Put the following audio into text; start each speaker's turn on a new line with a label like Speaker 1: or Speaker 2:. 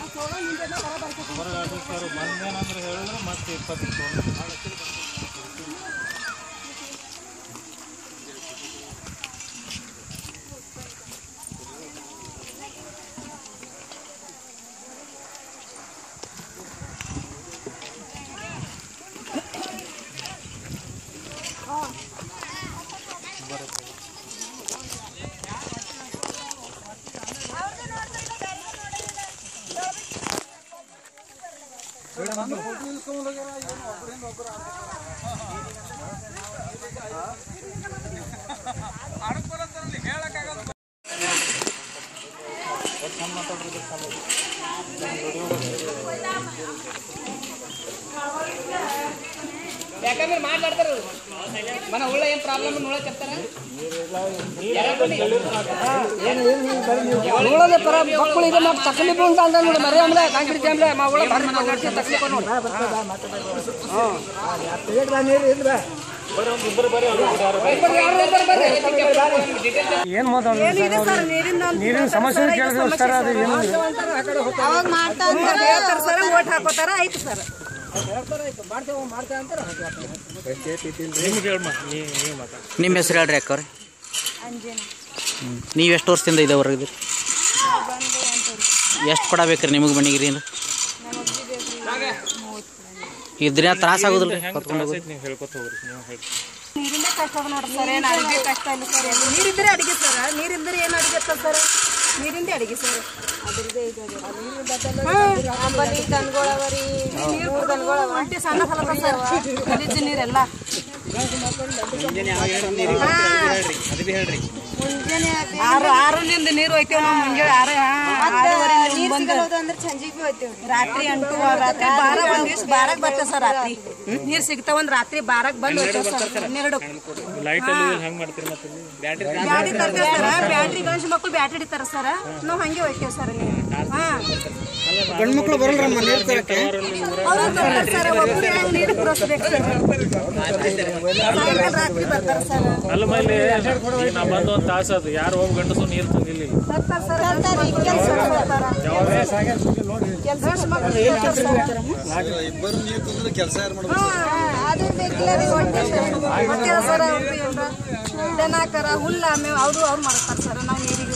Speaker 1: ಹೊರಗೆ ಆಫೀಸರು ಬಂದೇನಂದ್ರೆ ಹೇಳಿದ್ರೆ ಮತ್ತೆ ಇಪ್ಪತ್ತು ತೊಗೊಂಡು
Speaker 2: ಯಾಕಂದ್ರೆ ಮಾತಾಡ್ತಾರ ಮನ ಉಳ್ಳ ಏನ್ ಪ್ರಾಬ್ಲಮ್ ನೋಡ ಚೆಪ್ತಾರ ಉಳ್ಳದೆ ಪರ ಮಕ್ಕಳಿಗೆ ಮತ್ತೆ ತಕ್ಲೀಫ್ ಅಂತ ಅಂದ ನೋಡಿ ಮರಿ ಆಮೇಲೆ ಕಾಂಕ್ರೀಟ್ ಆಮೇಲೆ ಮಾ ಉಳ್ಳ ಭಾರಿ ಮಾಡ್ತೀವಿ ತಕ್ಲೀಫ್ ನೋಡಿ
Speaker 3: ಏನ್ ಮಾತಾಡೋದು ನೀರಿನ ಸಮಸ್ಯೆ ಕೇಳಿದ್ರು ಸರ್ ಅದು ಏನು
Speaker 4: ಅವಾಗ ಮಾಡ್ತಾ
Speaker 2: ಸರ್ ಓಟ್ ಹಾಕೋತಾರ ಆಯ್ತು ಸರ್
Speaker 1: ನಿಮ್ಗೆ ಹೇಳಮ್ಮ ನೀವು ನೀವು ಮಾತಾಡಿ
Speaker 5: ನಿಮ್ಮ ಹೆಸರು ಹೇಳ್ರಿ ಅಕ್ಕವ್ರೆ ನೀವು ಎಷ್ಟು ವರ್ಷದಿಂದ ಇದೆ ಹೊರಗಿದ್ರಿ ಎಷ್ಟು ಕೊಡಬೇಕ್ರಿ ನಿಮಗೆ ಮನೆಗೆ ರೀ ಇದ್ರ ತ್ರಾಸ ಆಗೋದಿಲ್ಲ ಕತ್ಕೊಂಡು ಹೋಗೋದು
Speaker 1: ನೀವು ಹೇಳ್ಕೊತ ಹೋಗ್ರಿ ನೀವು ಹೇಳಿ
Speaker 4: ನೀರಿಂದ ಕಷ್ಟ ಅದ ನೋಡ್ರಿ ಸರ್ ಏನು ಅಡಿಗೆ ಕಷ್ಟ ಇಲ್ಲ ಸರ್ ಏನು ನೀರಿದ್ರೆ ಅಡಿಗೆ ಸರ್ ನೀರಿದ್ರೆ ಏನು ಅಡಿಗೆ ಇರ್ತದೆ ಸರ್ ನೀರಿಂದ ಅಡಿಗೆ ಸರ್ ಅದ್ರದ್ದೇ ಇದು ಅಂಬಲಿ ದನಗಳವರಿ ಮೂರು ದನಗಳ ಒಂಟಿ ಸಣ್ಣ ಸಲ ಸರ್ ಗಲೀಜು ನೀರೆಲ್ಲ ಮುಂಜಾನೆ
Speaker 2: ಆರು ಆರರಿಂದ ನೀರು ಹೋಯ್ತೇವೆ ನಾವು ಮುಂಜಾನೆ ಆರು
Speaker 4: ನೀರು ಸಿಗಲ್ಲ ಅಂದ್ರೆ ಸಂಜೆಗೆ ಹೋಗ್ತೇವೆ
Speaker 2: ರಾತ್ರಿ ಅಂಟು ರಾತ್ರಿ ಬಾರ ಒಂದ್ ದಿವ್ಸ ಬಾರಕ್ ಬರ್ತೇವೆ ಸರ್ ರಾತ್ರಿ ನೀರ್ ಸಿಗ್ತಾವ ಒಂದ್ ರಾತ್ರಿ ಬಾರಕ್ ಬಂದ್ ಹೋಗ್ತೇವೆ ಸರ್ ಹನ್ನೆರಡು
Speaker 1: ಲೈಟ್ ಅಲ್ಲಿ ಹಂಗೆ ಮಾಡ್ತೀರಿ ಮತ್ತೆ ಇಲ್ಲಿ? ಬ್ಯಾಟ್ರಿ
Speaker 2: ಬ್ಯಾಟ್ರಿ ತರ್ತೇವೆ ಸರ್ ಬ್ಯಾಟ್ರಿ ಗಂಜ್ ಮಕ್ಳು ಬ್ಯಾಟ್ರಿ ಹಿಡಿತಾರ ಸರ್ ನಾವು ಹಂಗೆ ಹೋಗ್ತೇವೆ ಸರ್ ನೀವು ಹಾ
Speaker 3: ಗಂಡ್ಮಕ್ಳು ಬರಲ್ರಮ್ಮ ನೀರು ತರಕ್ಕೆ
Speaker 2: ಅವ್ರು ಬರ್ತಾರೆ ಸರ್ ಒಬ್ರು ಯಾರು ನೀರು ಪೂರೈಸ್ಬೇಕು ಸರ್ ಸಾಯಂಕಾಲ ರಾತ್ರಿ ಬರ್ತಾರೆ ಸರ್
Speaker 1: ಅಲ್ಲ ಮೇಲೆ ಈಗ ನಾ ಬಂದು ಒಂದು ತಾಸು ಅದು ಯಾರು ಹೋಗಿ ಗಂಡಸು ನೀರು ತಂದಿಲ್ಲ ಇಲ್ಲಿ.
Speaker 2: ಬರ್ತಾರೆ ಸರ್ ಕೆಲಸ ಕೆಲಸ ಮಕ್ಳು ಇರ್ತಾರೆ ಸರ್
Speaker 3: ಇಬ್ಬರು ನೀರು ತಂದ್ರೆ ಕೆಲಸ ಯಾರು ಮಾಡೋದು
Speaker 4: ಅದು ಬೇಕಿಲ್ಲ ರೀ ಹೊಟ್ಟೆ
Speaker 2: ಮತ್ತೆ ಸರ್ ಅವ್ರು ಏನ್ರ ದನ ಕರ ಹುಲ್ಲ ಮೇವು ಅವರು ಅವ್ರು ಮಾಡ್ತಾರೆ ಸರ್ ನಾವು ನೀರಿಗೆ